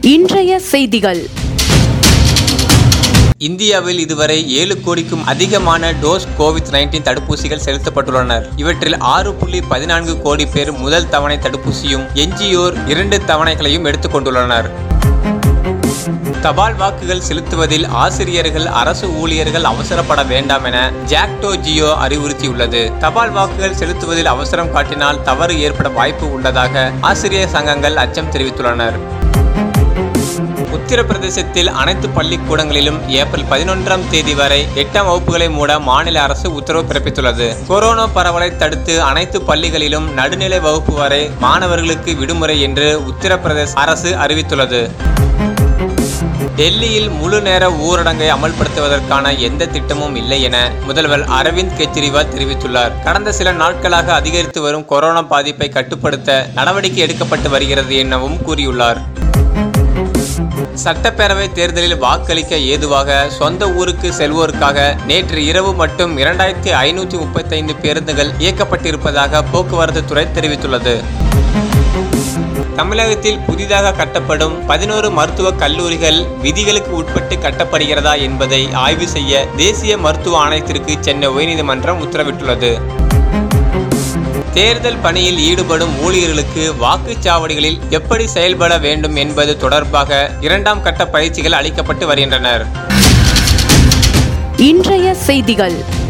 இன்றைய செய்திகள் இந்தியாவில் இதுவரை ஏழு கோடிக்கும் அதிகமான டோஸ் கோவிட் நைன்டீன் தடுப்பூசிகள் செலுத்தப்பட்டுள்ளனர் இவற்றில் ஆறு புள்ளி பதினான்கு கோடி பேர் முதல் தவணை தடுப்பூசியும் எஞ்சியோர் இரண்டு தவணைகளையும் எடுத்துக் கொண்டுள்ளனர் தபால் வாக்குகள் செலுத்துவதில் ஆசிரியர்கள் அரசு ஊழியர்கள் அவசரப்பட வேண்டாம் என ஜாக்டோ ஜியோ அறிவுறுத்தியுள்ளது தபால் வாக்குகள் செலுத்துவதில் அவசரம் காட்டினால் தவறு ஏற்பட வாய்ப்பு உள்ளதாக ஆசிரியர் சங்கங்கள் அச்சம் தெரிவித்துள்ளனர் உத்தரப்பிரதேசத்தில் அனைத்து பள்ளிக்கூடங்களிலும் ஏப்ரல் பதினொன்றாம் தேதி வரை எட்டாம் வகுப்புகளை மூட மாநில அரசு உத்தரவு பிறப்பித்துள்ளது கொரோனா பரவலை தடுத்து அனைத்து பள்ளிகளிலும் நடுநிலை வகுப்பு வரை மாணவர்களுக்கு விடுமுறை என்று உத்தரப்பிரதேச அரசு அறிவித்துள்ளது டெல்லியில் முழு நேர ஊரடங்கை அமல்படுத்துவதற்கான எந்த திட்டமும் இல்லை என முதல்வர் அரவிந்த் கெஜ்ரிவால் தெரிவித்துள்ளார் கடந்த சில நாட்களாக அதிகரித்து வரும் கொரோனா பாதிப்பை கட்டுப்படுத்த நடவடிக்கை எடுக்கப்பட்டு வருகிறது எனவும் கூறியுள்ளார் சட்டப்பேரவை தேர்தலில் வாக்களிக்க ஏதுவாக சொந்த ஊருக்கு செல்வோருக்காக நேற்று இரவு மட்டும் இரண்டாயிரத்தி ஐநூற்றி முப்பத்தைந்து பேருந்துகள் இயக்கப்பட்டிருப்பதாக போக்குவரத்து துறை தெரிவித்துள்ளது தமிழகத்தில் புதிதாக கட்டப்படும் பதினோரு மருத்துவக் கல்லூரிகள் விதிகளுக்கு உட்பட்டு கட்டப்படுகிறதா என்பதை ஆய்வு செய்ய தேசிய மருத்துவ ஆணையத்திற்கு சென்னை உயர்நீதிமன்றம் உத்தரவிட்டுள்ளது தேர்தல் பணியில் ஈடுபடும் ஊழியர்களுக்கு வாக்குச்சாவடிகளில் எப்படி செயல்பட வேண்டும் என்பது தொடர்பாக இரண்டாம் கட்ட பயிற்சிகள் அளிக்கப்பட்டு வருகின்றனர் இன்றைய செய்திகள்